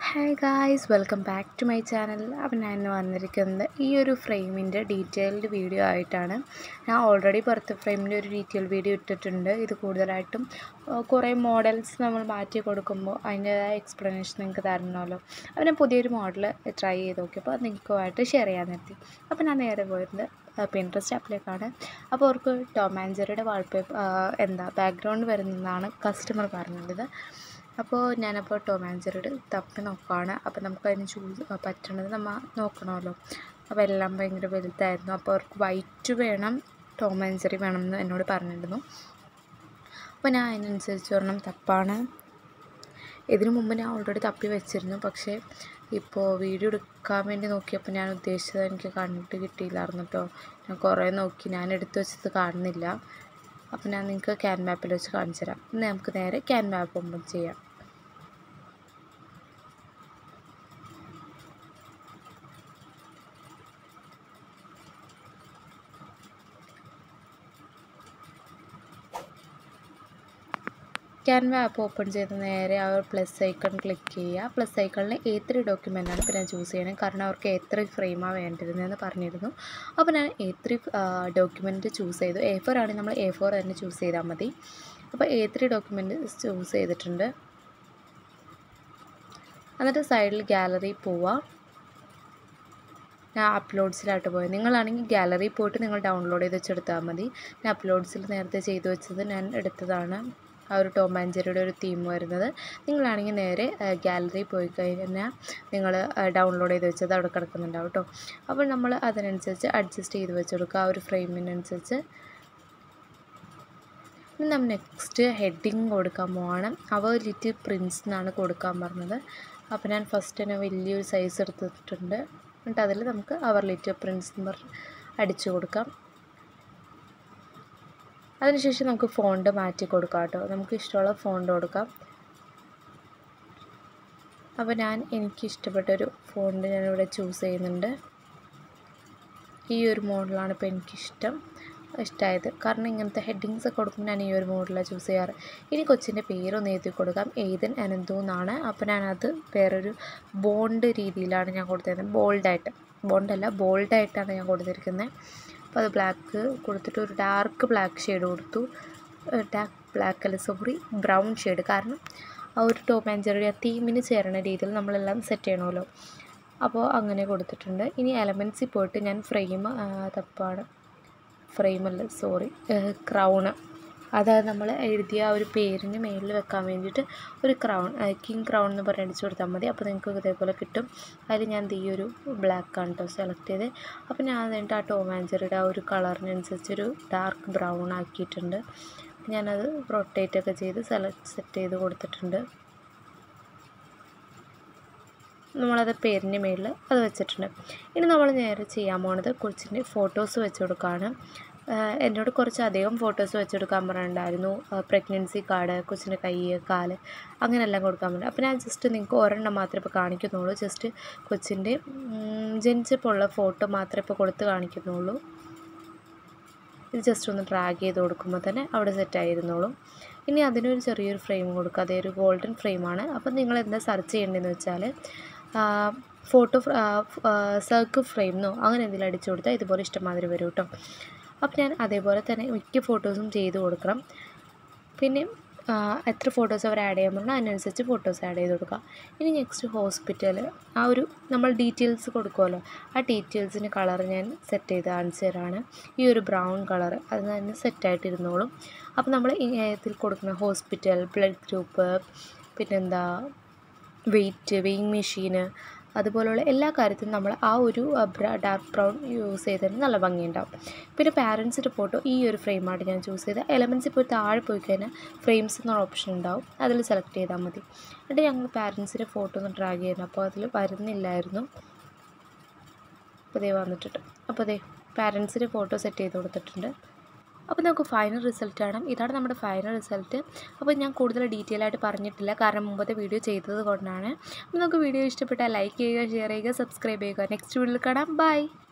hi guys welcome back to my channel അപ്പം ഞാൻ ഇന്ന് വന്നിരിക്കുന്നത് ഈ ഒരു ഫ്രെയിമിൻ്റെ ഡീറ്റെയിൽഡ് വീഡിയോ ആയിട്ടാണ് ഞാൻ ഓൾറെഡി പുറത്ത് ഫ്രെയിമിൻ്റെ ഒരു ഡീറ്റെയിൽ വീഡിയോ ഇട്ടിട്ടുണ്ട് ഇത് കൂടുതലായിട്ടും ആ, കുറേ മോഡൽസ് നമ്മൾ മാറ്റി കൊടുക്കുമ്പോൾ അതിൻ്റേതായ എക്സ്പ്ലനേഷൻ നിങ്ങൾക്ക് തരണമല്ലോ അപ്പോൾ ഞാൻ പുതിയൊരു മോഡൽ ട്രൈ ചെയ്ത് നോക്കിയപ്പോൾ അത് നിങ്ങൾക്കുമായിട്ട് ഷെയർ ചെയ്യാൻ നിർത്തി അപ്പോൾ ഞാൻ നേരെ പോയിരുന്നത് പിൻട്രസ്റ്റ് ആപ്പിലേക്കാണ് അപ്പോൾ അവർക്ക് ടോം ആൻഡ് ജെറിയുടെ വാൾപേപ്പർ എന്താ ബാക്ക്ഗ്രൗണ്ട് വരുന്നതാണ് കസ്റ്റമർ പറഞ്ഞത് അപ്പോൾ ഞാനപ്പോൾ ടോം ആൻഡ് ജെറിയുടെ തപ്പി നോക്കുകയാണ് അപ്പോൾ നമുക്ക് അതിന് ചൂസ് പറ്റണത് നമ്മൾ നോക്കണമല്ലോ അപ്പോൾ എല്ലാം ഭയങ്കര വലുതായിരുന്നു അപ്പോൾ അവർക്ക് വൈറ്റ് വേണം ടോം ആൻഡ് ജെറി വേണം എന്ന് എന്നോട് പറഞ്ഞിരുന്നു അപ്പോൾ ഞാൻ അതിനനുസരിച്ച് ഒരെണ്ണം തപ്പാണ് ഇതിനു മുമ്പ് ഞാൻ ഓൾറെഡി തപ്പി വെച്ചിരുന്നു പക്ഷേ ഇപ്പോൾ വീഡിയോ എടുക്കാൻ വേണ്ടി നോക്കിയപ്പോൾ ഞാൻ ഉദ്ദേശിച്ചത് എനിക്ക് കണ്ടിട്ട് കിട്ടിയില്ലായിരുന്നു കേട്ടോ ഞാൻ കുറേ നോക്കി ഞാൻ എടുത്തു വെച്ചത് കാണുന്നില്ല അപ്പോൾ ഞാൻ നിങ്ങൾക്ക് ക്യാൻ മാപ്പിൽ വെച്ച് കാണിച്ചു തരാം ഇന്ന് നമുക്ക് നേരെ ക്യാൻ മാപ്പ് ഓപ്പൺ ചെയ്യാം ക്യാൻവ ആപ്പ് ഓപ്പൺ ചെയ്ത് നേരെ ആ ഒരു പ്ലസ് ഐക്കൺ ക്ലിക്ക് ചെയ്യുക പ്ലസ് ഐക്കണിൽ എ ത്രീ ഡോക്യുമെൻ്റാണ് ഇപ്പോൾ ഞാൻ ചൂസ് ചെയ്യണത് കാരണം അവർക്ക് എ ത്രീ ഫ്രെയിമാണ് വേണ്ടിയിരുന്നതെന്ന് പറഞ്ഞിരുന്നു അപ്പോൾ ഞാൻ എ ത്രീ ഡോക്യുമെൻറ്റ് ചൂസ് ചെയ്തു എ ഫോർ ആണെങ്കിൽ നമ്മൾ എ ഫോർ തന്നെ ചൂസ് ചെയ്താൽ മതി അപ്പോൾ എ ത്രീ ഡോക്യുമെൻറ്റ് ചൂസ് ചെയ്തിട്ടുണ്ട് എന്നിട്ട് സൈഡിൽ ഗാലറി പോവുക ഞാൻ അപ്ലോഡ്സിലായിട്ട് പോയത് നിങ്ങളാണെങ്കിൽ ഗാലറി പോയിട്ട് നിങ്ങൾ ഡൗൺലോഡ് ചെയ്ത് വെച്ചെടുത്താൽ മതി ഞാൻ അപ്ലോഡ്സിൽ നേരത്തെ ചെയ്തു വെച്ചത് ഞാൻ എടുത്തതാണ് ആ ഒരു ടോം ആൻഡ് ജെറിയുടെ ഒരു തീം വരുന്നത് നിങ്ങളാണെങ്കിൽ നേരെ ഗാലറി പോയി കഴിഞ്ഞാൽ നിങ്ങൾ ഡൗൺലോഡ് ചെയ്ത് വെച്ചത് അവിടെ കിടക്കുന്നുണ്ടാവും കേട്ടോ അപ്പോൾ നമ്മൾ അതിനനുസരിച്ച് അഡ്ജസ്റ്റ് ചെയ്ത് വെച്ചെടുക്കുക ആ ഒരു ഫ്രെയിമിനനുസരിച്ച് ഇനി നമ്മൾ നെക്സ്റ്റ് ഹെഡിങ് കൊടുക്കാൻ പോവാണ് അവ ലിറ്റിൽ പ്രിൻസ് എന്നാണ് കൊടുക്കാൻ പറഞ്ഞത് അപ്പോൾ ഞാൻ ഫസ്റ്റ് തന്നെ വലിയൊരു സൈസ് എടുത്തിട്ടുണ്ട് എന്നിട്ട് അതിൽ നമുക്ക് അവർ ലിറ്റിൽ പ്രിൻസ് എന്ന് പറഞ്ഞ് അടിച്ചു കൊടുക്കാം അതിനുശേഷം നമുക്ക് ഫോണ്ട് മാറ്റി കൊടുക്കാം കേട്ടോ നമുക്ക് ഇഷ്ടമുള്ള ഫോണ്ട് കൊടുക്കാം അപ്പോൾ ഞാൻ എനിക്ക് ഇഷ്ടപ്പെട്ടൊരു ഫോണ്ട് ഞാനിവിടെ ചൂസ് ചെയ്യുന്നുണ്ട് ഈ ഒരു മോഡലാണ് ഇപ്പോൾ എനിക്കിഷ്ടം ഇഷ്ടമായത് കാരണം ഇങ്ങനത്തെ ഹെഡിങ്സ് ഒക്കെ കൊടുക്കുമ്പോൾ ഞാൻ ഈ ഒരു മോഡലാണ് ചൂസ് ചെയ്യാറ് ഇനി കൊച്ചിൻ്റെ പേരൊന്ന് എഴുതി കൊടുക്കാം ഏതൻ അനന്തു എന്നാണ് അപ്പോൾ ഞാനത് വേറൊരു ബോണ്ട് രീതിയിലാണ് ഞാൻ കൊടുത്തിരുന്നത് ബോൾഡായിട്ട് ബോണ്ടല്ല ബോൾഡായിട്ടാണ് ഞാൻ കൊടുത്തിരിക്കുന്നത് അപ്പോൾ അത് ബ്ലാക്ക് കൊടുത്തിട്ട് ഒരു ഡാർക്ക് ബ്ലാക്ക് ഷെയ്ഡ് കൊടുത്തു ഡാർക്ക് ബ്ലാക്ക് അല്ല സോറി ബ്രൗൺ ഷെയ്ഡ് കാരണം ആ ഒരു ടോപ്പ് ആൻഡ് ജെറി ആ തീമിന് ചേരണ രീതിയിൽ നമ്മളെല്ലാം സെറ്റ് ചെയ്യണമല്ലോ അപ്പോൾ അങ്ങനെ കൊടുത്തിട്ടുണ്ട് ഇനി എലമെൻസിൽ പോയിട്ട് ഞാൻ ഫ്രെയിം തപ്പാണ് ഫ്രെയിമല്ല സോറി ക്രൗണ് അതായത് നമ്മൾ എഴുതിയ ആ ഒരു പേരിന് മേളിൽ വെക്കാൻ വേണ്ടിയിട്ട് ഒരു ക്രൗൺ കിങ് ക്രൗൺ എന്ന് പറഞ്ഞ് അടിച്ചു കൊടുത്താൽ മതി അപ്പോൾ നിങ്ങൾക്ക് ഇതേപോലെ കിട്ടും അതിൽ ഞാൻ ഈ ഒരു ബ്ലാക്കാണ് കേട്ടോ സെലക്ട് ചെയ്ത് അപ്പോൾ ഞാൻ എന്നിട്ട് ആ ടോം ആൻജറിയുടെ ആ ഒരു കളറിനനുസരിച്ചൊരു ഡാർക്ക് ബ്രൗൺ ആക്കിയിട്ടുണ്ട് ഞാനത് റൊട്ടേറ്റ് ഒക്കെ ചെയ്ത് സെലക്ട് സെറ്റ് ചെയ്ത് കൊടുത്തിട്ടുണ്ട് നമ്മളത് പേരിൻ്റെ മേളിൽ അത് വെച്ചിട്ടുണ്ട് ഇനി നമ്മൾ നേരെ ചെയ്യാൻ പോണത് കൊച്ചിൻ്റെ ഫോട്ടോസ് വെച്ച് കൊടുക്കുകയാണ് എന്നോട് കുറച്ച് അധികം ഫോട്ടോസ് വെച്ചെടുക്കാൻ പറഞ്ഞിട്ടുണ്ടായിരുന്നു പ്രഗ്നൻസി കാർഡ് കൊച്ചിൻ്റെ കൈ കാല് അങ്ങനെയെല്ലാം കൊടുക്കാൻ പറഞ്ഞു അപ്പോൾ ഞാൻ ജസ്റ്റ് നിങ്ങൾക്ക് ഒരെണ്ണം മാത്രമേ ഇപ്പോൾ കാണിക്കുന്നുള്ളൂ ജസ്റ്റ് കൊച്ചിൻ്റെ ജനിച്ചപ്പോൾ ഉള്ള ഫോട്ടോ മാത്രമേ ഇപ്പോൾ കൊടുത്ത് കാണിക്കുന്നുള്ളൂ ഇത് ജസ്റ്റ് ഒന്ന് ഡ്രാഗ് ചെയ്ത് കൊടുക്കുമ്പോൾ തന്നെ അവിടെ സെറ്റായിരുന്നോളും ഇനി അതിനൊരു ചെറിയൊരു ഫ്രെയിം കൊടുക്കുക അതേ ഒരു ഗോൾഡൻ ഫ്രെയിമാണ് അപ്പോൾ നിങ്ങൾ എന്താ സെർച്ച് ചെയ്യേണ്ടതെന്ന് വെച്ചാൽ ഫോട്ടോ സർക്കിൾ ഫ്രെയിമെന്നോ അങ്ങനെ എന്തെങ്കിലും അടിച്ചു കൊടുത്താൽ ഇതുപോലെ ഇഷ്ടമാതിരി വരും കേട്ടോ അപ്പോൾ ഞാൻ അതേപോലെ തന്നെ മിക്ക ഫോട്ടോസും ചെയ്ത് കൊടുക്കണം പിന്നെ എത്ര ഫോട്ടോസ് അവർ ആഡ് ചെയ്യാൻ പറഞ്ഞാൽ അതിനനുസരിച്ച് ഫോട്ടോസ് ആഡ് ചെയ്ത് കൊടുക്കുക ഇനി നെക്സ്റ്റ് ഹോസ്പിറ്റൽ ആ ഒരു നമ്മൾ ഡീറ്റെയിൽസ് കൊടുക്കുമല്ലോ ആ ഡീറ്റെയിൽസിന് കളർ ഞാൻ സെറ്റ് ചെയ്ത് കാണിച്ചു തരാണ് ഈ ഒരു ബ്രൗൺ കളർ അത് തന്നെ സെറ്റായിട്ടിരുന്നോളും അപ്പോൾ നമ്മൾ ഇതിൽ കൊടുക്കുന്ന ഹോസ്പിറ്റൽ ബ്ലഡ് ഗ്രൂപ്പ് പിന്നെന്താ വെയിറ്റ് വെയിങ് മെഷീന് അതുപോലുള്ള എല്ലാ കാര്യത്തിലും നമ്മൾ ആ ഒരു ഡാർക്ക് ബ്രൗൺ യൂസ് ചെയ്തതിന് നല്ല ഭംഗിയുണ്ടാവും പിന്നെ പാരൻസിൻ്റെ ഫോട്ടോ ഈ ഒരു ഫ്രെയിമാണ് ഞാൻ ചൂസ് ചെയ്തത് എലമെൻസിൽ പോയി താഴെ പോയി കഴിഞ്ഞാൽ ഫ്രെയിംസ് എന്നുള്ള ഓപ്ഷൻ ഉണ്ടാവും അതിൽ സെലക്ട് ചെയ്താൽ മതി എന്നിട്ട് ഞങ്ങൾ പാരൻസിൻ്റെ ഫോട്ടോ ഒന്ന് ഡ്രാഗ് ചെയ്യുന്നു അപ്പോൾ അതിൽ വരുന്നില്ലായിരുന്നു അപ്പോൾ ദേ വന്നിട്ടുണ്ട് അപ്പോൾ ദേ പാരൻസിൻ്റെ ഫോട്ടോ സെറ്റ് ചെയ്ത് കൊടുത്തിട്ടുണ്ട് അപ്പോൾ നമുക്ക് ഫൈനൽ റിസൾട്ട് കാണാം ഇതാണ് നമ്മുടെ ഫൈനൽ റിസൾട്ട് അപ്പോൾ ഞാൻ കൂടുതൽ ഡീറ്റെയിൽ ആയിട്ട് പറഞ്ഞിട്ടില്ല കാരണം മുമ്പത്തെ വീഡിയോ ചെയ്തത് കൊണ്ടാണ് അപ്പോൾ നമുക്ക് വീഡിയോ ഇഷ്ടപ്പെട്ടാൽ ലൈക്ക് ചെയ്യുക ഷെയർ ചെയ്യുക സബ്സ്ക്രൈബ് ചെയ്യുക നെക്സ്റ്റ് വീഡിയോയിൽ കാണാം ബൈ